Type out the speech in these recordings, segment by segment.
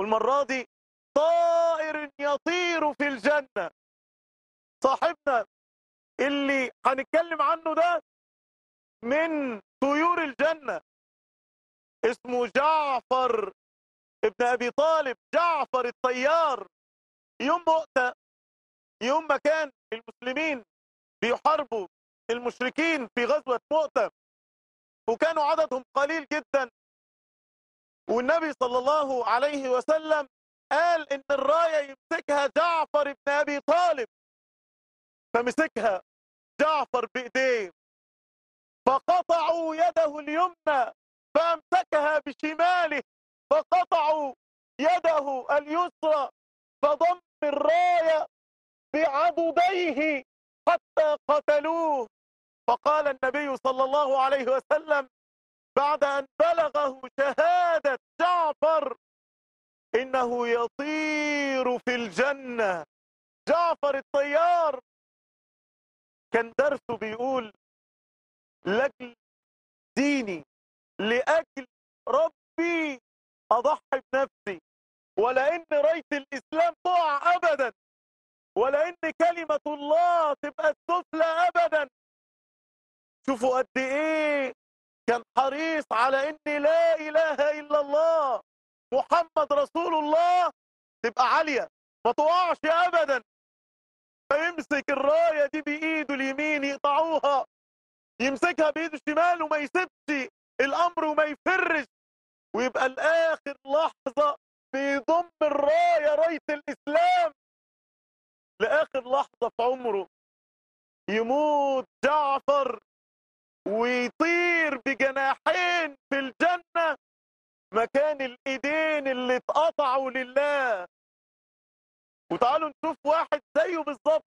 والمرة دي طائر يطير في الجنة صاحبنا اللي هنتكلم عنه ده من طيور الجنة اسمه جعفر ابن أبي طالب جعفر الطيار يوم مؤتة يوم ما كان المسلمين بيحاربوا المشركين في غزوة مؤتة وكانوا عددهم قليل جدا والنبي صلى الله عليه وسلم قال ان الراية يمسكها جعفر بن ابي طالب فمسكها جعفر بايديه فقطعوا يده اليمنى فامسكها بشماله فقطعوا يده اليسرى فضم الراية بعضديه حتى قتلوه فقال النبي صلى الله عليه وسلم بعد أن بلغه شهادة جعفر إنه يطير في الجنة جعفر الطيار كان درسه بيقول لأجل ديني لأجل ربي أضحي بنفسي ولأن راية الإسلام تقع أبدا ولأن كلمة الله تبقى السفلى أبدا شوفوا قد إيه كان حريص على ان لا اله الا الله محمد رسول الله تبقى عالية ما تقعش ابدا فيمسك الراية دي بايده اليمين يقطعوها يمسكها بايده الشمال وما يسيبش الامر وما يفرش ويبقى الاخر لحظة بيضم الراية راية الاسلام لاخر لحظة في عمره يموت جعفر ويطير بجناحين في الجنة مكان الايدين اللي اتقطعوا لله وتعالوا نشوف واحد زيه بالظبط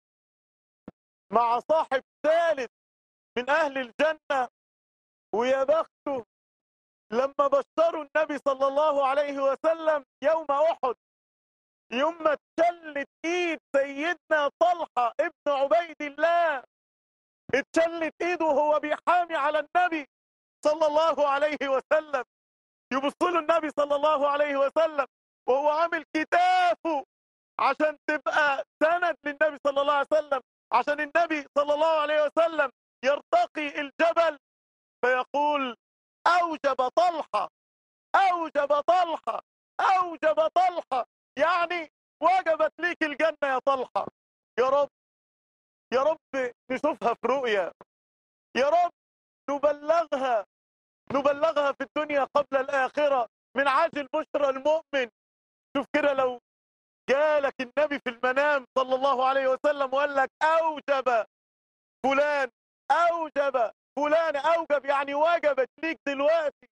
مع صاحب ثالث من اهل الجنة ويا بخته لما بشروا النبي صلى الله عليه وسلم يوم احد يوم ما اتشلت ايد سيدنا طلحة ابن عبيد الله اتشلت ايده وهو بيحامي على النبي صلى الله عليه وسلم يبص له النبي صلى الله عليه وسلم وهو عامل كتافه عشان تبقى سند للنبي صلى الله عليه وسلم عشان النبي صلى الله عليه وسلم يرتقي الجبل فيقول اوجب طلحه اوجب طلحه اوجب طلحه يعني وجبت ليك الجنه يا طلحه يا رب يا رب نشوفها في رؤيا يا رب نبلغها نبلغها في الدنيا قبل الآخرة من عاجل بشرى المؤمن شوف كده لو جالك النبي في المنام صلى الله عليه وسلم وقال لك أوجب فلان أوجب فلان أوجب يعني وجبت ليك دلوقتي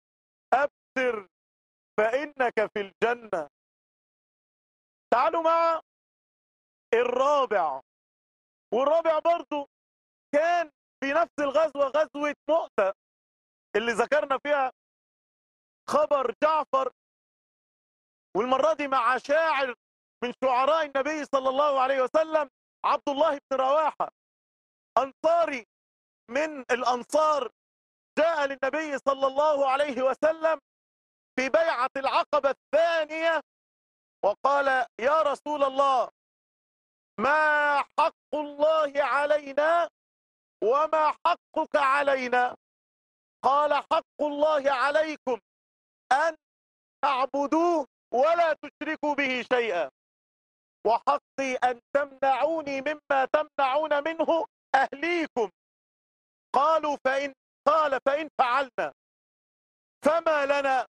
أبشر فإنك في الجنة تعالوا مع الرابع والرابع برضو كان في نفس الغزوة غزوة مؤتة اللي ذكرنا فيها خبر جعفر والمرة دي مع شاعر من شعراء النبي صلى الله عليه وسلم عبد الله بن رواحة أنصاري من الأنصار جاء للنبي صلى الله عليه وسلم في بيعة العقبة الثانية وقال يا رسول الله ما حق الله علينا وما حقك علينا قال حق الله عليكم أن تعبدوه ولا تشركوا به شيئا وحقي أن تمنعوني مما تمنعون منه أهليكم قالوا فإن قال فإن فعلنا فما لنا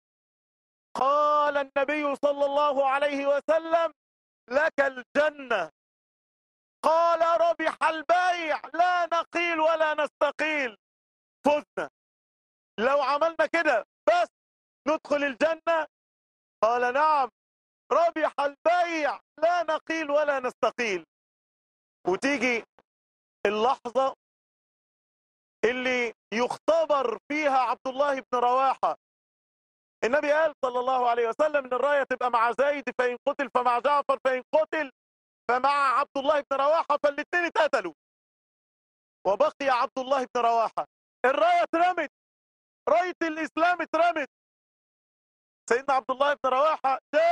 قال النبي صلى الله عليه وسلم لك الجنة قال ربح البيع لا نقيل ولا نستقيل فزنا لو عملنا كده بس ندخل الجنة قال نعم ربح البيع لا نقيل ولا نستقيل وتيجي اللحظة اللي يختبر فيها عبد الله بن رواحة النبي قال صلى الله عليه وسلم ان الراية تبقى مع زيد فإن قتل فمع جعفر فإن قتل فمع عبد الله بن رواحة فالاثنين اتقتلوا وبقي عبد الله بن رواحة الراية اترمت راية الإسلام اترمت سيدنا عبد الله بن رواحة